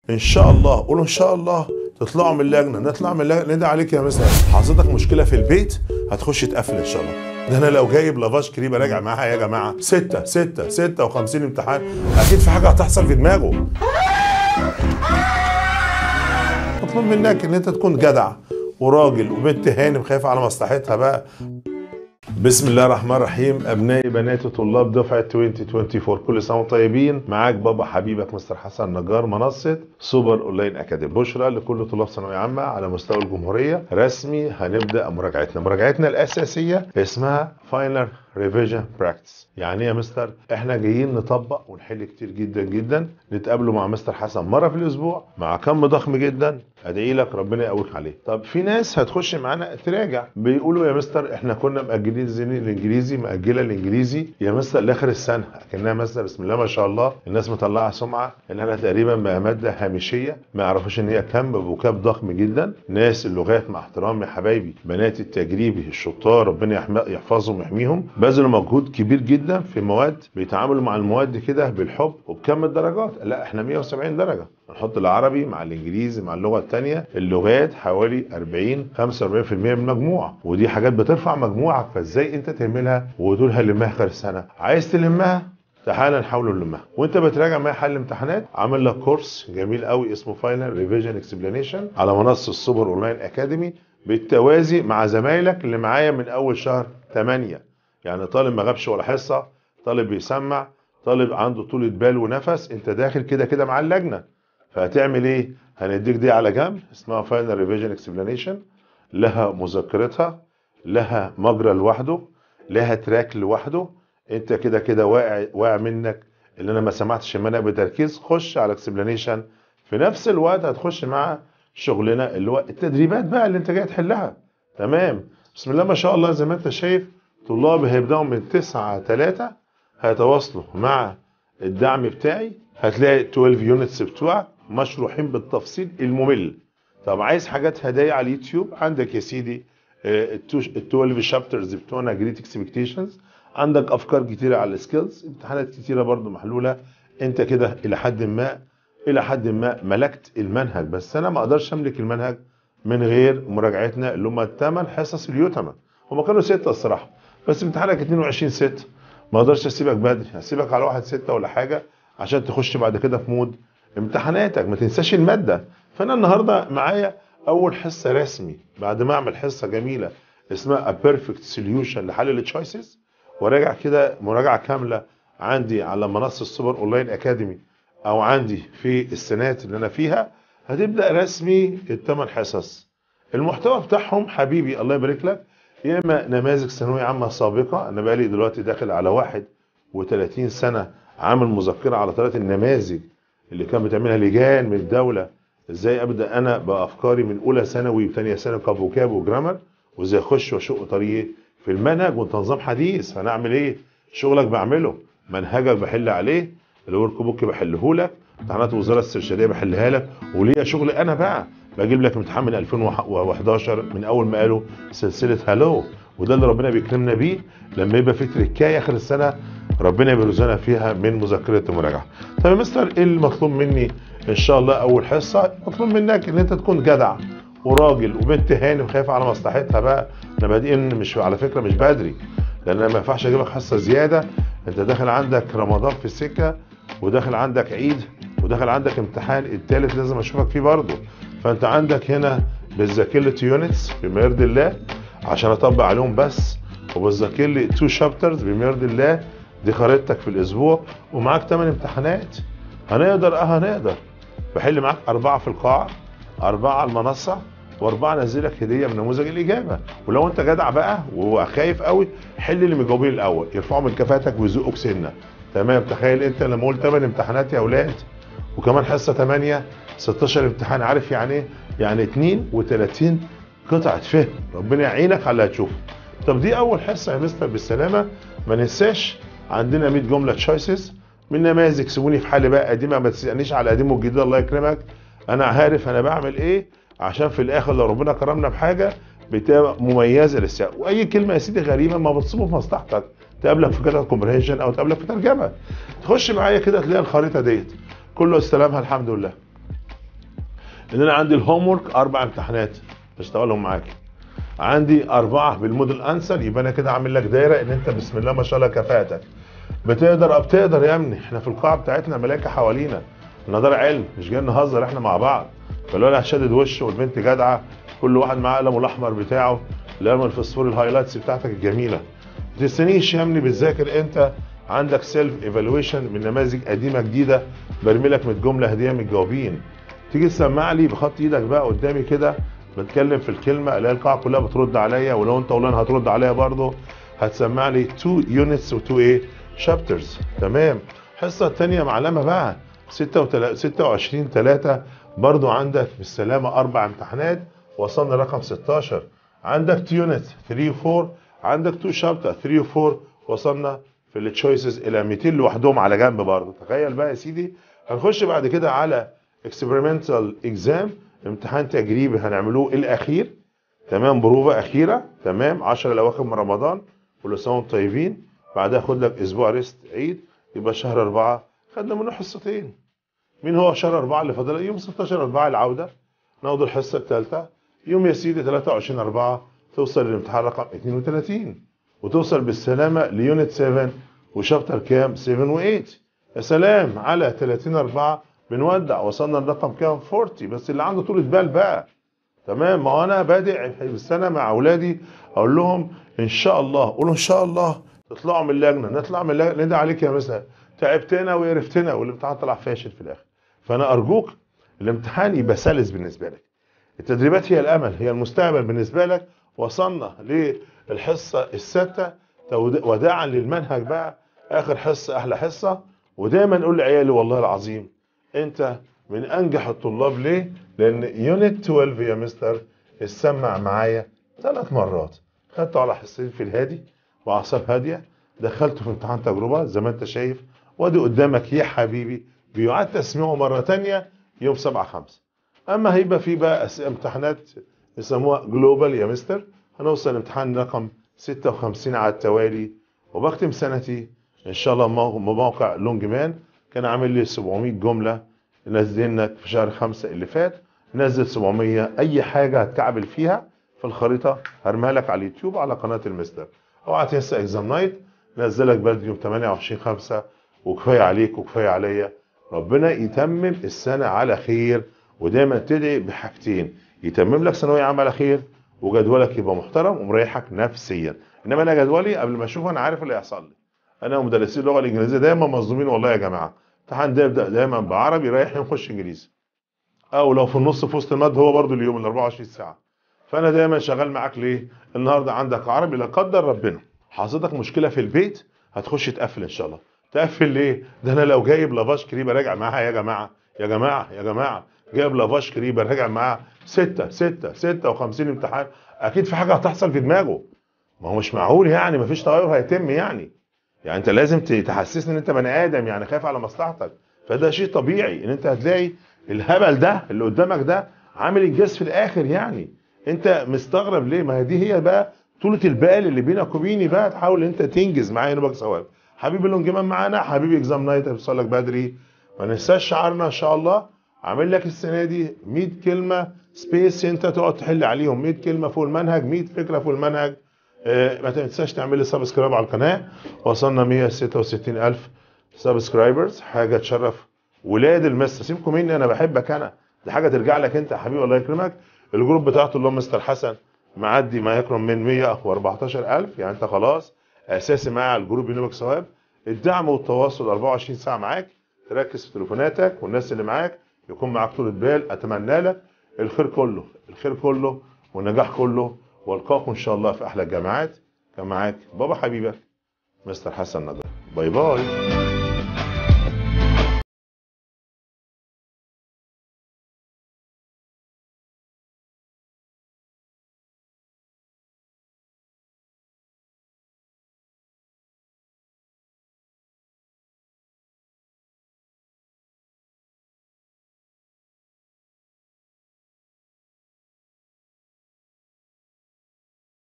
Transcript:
ان شاء الله قولوا ان شاء الله تطلعوا من اللجنه نطلع من اللجنه ندعي عليك يا مستر حصلتك مشكله في البيت هتخش تقفل ان شاء الله ده انا لو جايب لافاش كريمه راجع معاها يا جماعه ستة ستة ستة وخمسين امتحان اكيد في حاجه هتحصل في دماغه مطلوب منك ان انت تكون جدع وراجل وبنت هانم خايفه على مصلحتها بقى بسم الله الرحمن الرحيم ابنائي بناتي طلاب دفعه 2024 كل سنه وانتم طيبين معاك بابا حبيبك مستر حسن نجار منصه سوبر اونلاين اكاديمي بشرى لكل طلاب ثانويه عامه على مستوى الجمهوريه رسمي هنبدا مراجعتنا مراجعتنا الاساسيه اسمها فاينل ريفيجن براكتس يعني ايه يا مستر احنا جايين نطبق ونحل كتير جدا جدا نتقابلوا مع مستر حسن مره في الاسبوع مع كم ضخم جدا ادعي لك ربنا يقويك عليه طب في ناس هتخش معانا تراجع بيقولوا يا مستر احنا كنا مأجلين الزين الانجليزي مأجله الانجليزي يا مستر لاخر السنه كانها مستر بسم الله ما شاء الله الناس مطلعه سمعه انها تقريبا بقى ماده هامشيه ما يعرفوش ان هي كم بفوكاب ضخم جدا ناس اللغات مع احترامي يا حبايبي بنات التجريبي الشطار ربنا يحم- يحفظهم ويحميهم بذلوا مجهود كبير جدا في مواد بيتعاملوا مع المواد كده بالحب وبكم الدرجات لا احنا 170 درجه نحط العربي مع الانجليزي مع اللغه الثانيه اللغات حوالي 40 45% من المجموع ودي حاجات بترفع مجموعك فازاي انت تعملها ودول هنلمها اخر السنه عايز تلمها تعالى نحاول نلمها وانت بتراجع معايا حل امتحانات عامل لك كورس جميل قوي اسمه فاينل ريفيجن اكسبلانيشن على منصه السوبر اونلاين اكاديمي بالتوازي مع زمايلك اللي معايا من اول شهر 8 يعني طالب ما غابش ولا حصه طالب بيسمع طالب عنده طولة بال ونفس انت داخل كده كده مع اللجنه فهتعمل ايه هنديك دي على جنب اسمها فاينل ريفيجن اكسبلانيشن لها مذكرتها لها مجرى لوحده لها تراك لوحده انت كده كده واقع واقع منك اللي انا ما سمعتش المنهج بتركيز خش على اكسبلانيشن في نفس الوقت هتخش مع شغلنا اللي هو التدريبات بقى اللي انت جاي تحلها تمام بسم الله ما شاء الله زي ما انت شايف طلاب هيبداوا من 9 3 هيتواصلوا مع الدعم بتاعي هتلاقي 12 يونتس بتوعك مشروحين بالتفصيل الممل طب عايز حاجات هدايا على اليوتيوب عندك يا سيدي ال 12 شابترز بتوعنا جريت اكسبكتيشنز عندك افكار كتيره على السكيلز امتحانات كتيره برضو محلوله انت كده الى حد ما الى حد ما ملكت المنهج بس انا ما اقدرش املك المنهج من غير مراجعتنا اللي هم الثمان حصص اليوتما هم كانوا سته الصراحه بس امتحانك 22 6 ما اقدرش اسيبك بدري هسيبك على واحد ستة ولا حاجه عشان تخش بعد كده في مود امتحاناتك ما تنساش الماده فانا النهارده معايا اول حصه رسمي بعد ما اعمل حصه جميله اسمها A Perfect Solution لحل التشويسز وراجع كده مراجعه كامله عندي على منصه السوبر اونلاين اكاديمي او عندي في السنات اللي انا فيها هتبدا رسمي الثمان حصص المحتوى بتاعهم حبيبي الله يبارك لك يا اما نماذج ثانويه عامه سابقه انا بقالي دلوقتي داخل على 31 سنه عامل مذكره على ثلاث النماذج اللي كان بتعملها لجان من الدوله ازاي ابدا انا بافكاري من اولى ثانوي وثانيه ثانوي كفوكاب وجرامر وازاي اخش واشق طريقي في المنهج وانت نظام حديث هنعمل ايه شغلك بعمله منهجك بحل عليه الورك بوك بحله لك امتحانات الوزاره الاسترشاديه بحلها لك وليا شغل انا بقى بجيب لك امتحان من 2011 من اول ما قالوا سلسله هالو وده اللي ربنا بيكرمنا بيه لما يبقى في تركايه اخر السنه ربنا بيرزقنا فيها من مذكره المراجعه. طب يا مستر ايه المطلوب مني ان شاء الله اول حصه؟ مطلوب منك ان انت تكون جدع وراجل وبنت هانم خايفه على مصلحتها بقى احنا بادئين مش على فكره مش بدري لان انا ما ينفعش اجيب لك حصه زياده انت داخل عندك رمضان في السكه وداخل عندك عيد وداخل عندك امتحان التالت لازم اشوفك فيه برضه فانت عندك هنا بتذاكر لي يونتس بما يرضي الله عشان اطبق عليهم بس وبتذاكر لي تو شابترز بما يرضي الله دي خريطتك في الاسبوع ومعاك 8 امتحانات هنقدر اه هنقدر بحل معاك اربعه في القاعه اربعه على المنصه واربعه انزلك هديه من نموذج الاجابه ولو انت جدع بقى وخايف قوي حل اللي مجاوبين الاول يرفعوا من كفاءتك ويزقوك سنه تمام تخيل انت لما قلت 8 امتحانات يا اولاد وكمان حصه 8 16 امتحان عارف يعني ايه؟ يعني 32 قطعه فهم ربنا يعينك على اللي هتشوفه طب دي اول حصه يا مستر بالسلامه ما ننساش عندنا 100 جمله تشويسز من نماذج سيبوني في حالي بقى قديمه ما تسالنيش على قديم والجديد الله يكرمك انا عارف انا بعمل ايه عشان في الاخر لو ربنا كرمنا بحاجه بتبقى مميزه للسياق واي كلمه يا سيدي غريبه ما بتصيبه في مصلحتك تقابلك في كده كومبريهنشن او تقابلك في ترجمه تخش معايا كده تلاقي الخريطه ديت كله استلامها الحمد لله ان انا عندي الهوم ورك اربع امتحانات بشتغلهم معاك عندي اربعه بالموديل انسر يبقى انا كده عامل لك دايره ان انت بسم الله ما شاء الله كفاءتك بتقدر اب تقدر يا ابني احنا في القاعه بتاعتنا ملايكه حوالينا احنا دار علم مش جايين نهزر احنا مع بعض فالولد شادد وشه والبنت جدعه كل واحد معاه قلمه الاحمر بتاعه القلم الفسفوري الهايلايتس بتاعتك الجميله ما تستنيش يا ابني بتذاكر انت عندك سيلف ايفالويشن من نماذج قديمه جديده برمي لك من جمله هديه من الجوابين تيجي تسمع لي بخط ايدك بقى قدامي كده بتكلم في الكلمه الاقي القاعه كلها بترد عليا ولو انت ولان هترد عليا برضه هتسمع لي 2 يونتس و2 ايه شابترز تمام الحصه الثانيه معلمه بقى 26 3 برضه عندك بالسلامه اربع امتحانات وصلنا رقم 16 عندك 2 يونت 3 و 4 عندك 2 شابتر 3 و 4 وصلنا في التشويسز الى 200 لوحدهم على جنب برضه تخيل بقى يا سيدي هنخش بعد كده على اكسبيرمنتال اكزام امتحان تجريبي هنعملوه الاخير تمام بروفه اخيره تمام 10 الاواخر من رمضان كل سنه وانتم طيبين بعدها خد لك اسبوع ريست عيد يبقى شهر أربعة خدنا منه حصتين مين هو شهر أربعة اللي فاضل يوم 16 أربعة العودة ناخد الحصة الثالثة يوم يا سيدي 23 أربعة توصل للامتحان رقم 32 وتوصل بالسلامة ليونت 7 وشابتر كام 7 و8 يا سلام على 30 أربعة بنودع وصلنا لرقم كام 40 بس اللي عنده طولة بال بقى تمام ما هو انا بادئ في السنه مع اولادي اقول لهم ان شاء الله قولوا ان شاء الله تطلعوا من اللجنه نطلع من اللجنه ندعي عليك يا مثلا تعبتنا وقرفتنا والامتحان طلع فاشل في الاخر فانا ارجوك الامتحان يبقى سلس بالنسبه لك التدريبات هي الامل هي المستقبل بالنسبه لك وصلنا للحصه السادسه تود- وداعا للمنهج بقى اخر حصه احلى حصه ودايما اقول لعيالي والله العظيم انت من انجح الطلاب ليه؟ لان يونت 12 يا مستر اتسمع معايا ثلاث مرات خدته على حصتين في الهادي واعصاب هاديه دخلته في امتحان تجربه زي ما انت شايف وادي قدامك يا حبيبي بيعاد تسميعه مره تانية يوم 7 5 اما هيبقى في بقى أس- امتحانات يسموها جلوبال يا مستر هنوصل لامتحان رقم 56 على التوالي وبختم سنتي ان شاء الله مو- بموقع لونج مان كان عامل لي 700 جمله نزلنا في شهر خمسة اللي فات نزل 700 اي حاجه هتكعبل فيها في الخريطه هرميها لك على اليوتيوب على قناه المستر اوعى تنسى اكزام نايت نزلك بدري يوم 28 5 وكفايه عليك وكفايه عليا ربنا يتمم السنه على خير ودايما تدعي بحاجتين يتمم لك ثانويه عامه على خير وجدولك يبقى محترم ومريحك نفسيا انما انا جدولي قبل ما اشوفه انا عارف اللي هيحصل لي انا ومدرسين اللغه الانجليزيه دايما مظلومين والله يا جماعه امتحان ده يبدا دايما بعربي رايح نخش انجليزي او لو في النص في وسط الماده هو برضو اليوم ال 24 ساعه فانا دايما شغال معاك ليه النهارده عندك عربي لا قدر ربنا حصلتك مشكله في البيت هتخش تقفل ان شاء الله تقفل ليه ده انا لو جايب لافاش كريبه راجع معاها يا جماعه يا جماعه يا جماعه جايب لافاش كريبه راجع معاها 6 6 56 امتحان اكيد في حاجه هتحصل في دماغه ما هو مش معقول يعني ما فيش تغير هيتم يعني يعني انت لازم ت- تحسسني ان انت بني ادم يعني خايف على مصلحتك فده شيء طبيعي ان انت هتلاقي الهبل ده اللي قدامك ده عامل انجاز في الاخر يعني انت مستغرب ليه ما هي دي هي بقى طولة البال اللي بينك وبيني بقى تحاول انت تنجز معايا نبقى ثواب حبيبي اللونجمان معانا حبيبي اكزام نايت هيوصل لك بدري ما ننساش شعارنا ان شاء الله عامل لك السنه دي 100 كلمه سبيس انت تقعد تحل عليهم 100 كلمه فوق المنهج 100 فكره فوق المنهج آه، ما تنساش تعمل لي سبسكرايب على القناه وصلنا 166 الف سبسكرايبرز حاجه تشرف ولاد المستر سيبكم مني انا بحبك انا دي حاجه ترجع لك انت يا حبيبي الله يكرمك الجروب بتاعته اللي هو مستر حسن معدي ما يقرب من 114000 يعني انت خلاص اساسي معايا على الجروب ينوبك ثواب الدعم والتواصل 24 ساعه معاك تركز في تليفوناتك والناس اللي معاك يكون معاك طولة بال اتمنى لك الخير كله الخير كله والنجاح كله والقاكم ان شاء الله في احلى الجامعات كان معاك بابا حبيبك مستر حسن نجار باي باي